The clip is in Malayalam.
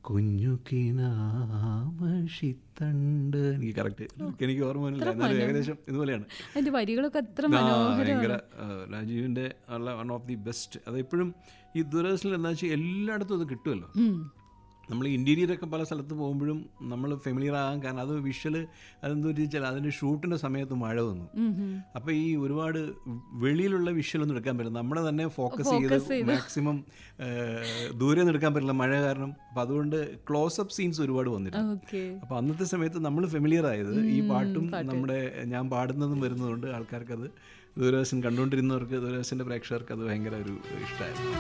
കുഞ്ഞു കിനാമഷിത്തണ്ട് എനിക്ക് കറക്റ്റ് എനിക്ക് ഓർമ്മ വരുന്നില്ല എന്നാലും ഏകദേശം ഇതുപോലെയാണ് അതിന്റെ വരികളൊക്കെ അത്ര ആ, മനോഹരമാണ് ഭയങ്കര ആ, രാജീവിൻ്റെ ഉള്ള വൺ ഓഫ് ദി ബെസ്റ്റ് അത് എപ്പോഴും ഈ ദൂരദർശനിൽ എന്താ വെച്ചാൽ എല്ലായിടത്തും അത് കിട്ടുമല്ലോ ഉം. നമ്മൾ ഇൻറ്റീരിയറൊക്കെ പല സ്ഥലത്ത് പോകുമ്പോഴും നമ്മൾ ഫെമിലിയർ ആകാൻ കാരണം അത് വിഷ്വൽ അതെന്താ വെച്ചാൽ അതിൻ്റെ ഷൂട്ടിൻ്റെ സമയത്ത് മഴ വന്നു ഉം, ഉം. അപ്പോൾ ഈ ഒരുപാട് വെളിയിലുള്ള വിഷ്വലൊന്നും എടുക്കാൻ പറ്റില്ല നമ്മുടെ തന്നെ ഫോക്കസ് ചെയ്ത് മാക്സിമം ദൂരെ നിന്ന് എടുക്കാൻ പറ്റില്ല മഴ കാരണം അപ്പം അതുകൊണ്ട് ക്ലോസപ്പ് സീൻസ് ഒരുപാട് വന്നിട്ടുണ്ട് ഓക്കെ അപ്പോൾ അന്നത്തെ സമയത്ത് നമ്മൾ ഫെമിലിയർ ആയത് ഈ പാട്ടും നമ്മുടെ ഞാൻ പാടുന്നതും വരുന്നതുകൊണ്ട് ആൾക്കാർക്ക് അത് ദൂരദർശൻ കണ്ടുകൊണ്ടിരുന്നവർക്ക് ദൂരദർശൻ്റെ പ്രേക്ഷകർക്ക് അത് ഭയങ്കര ഒരു ഇഷ്ടമായിരുന്നു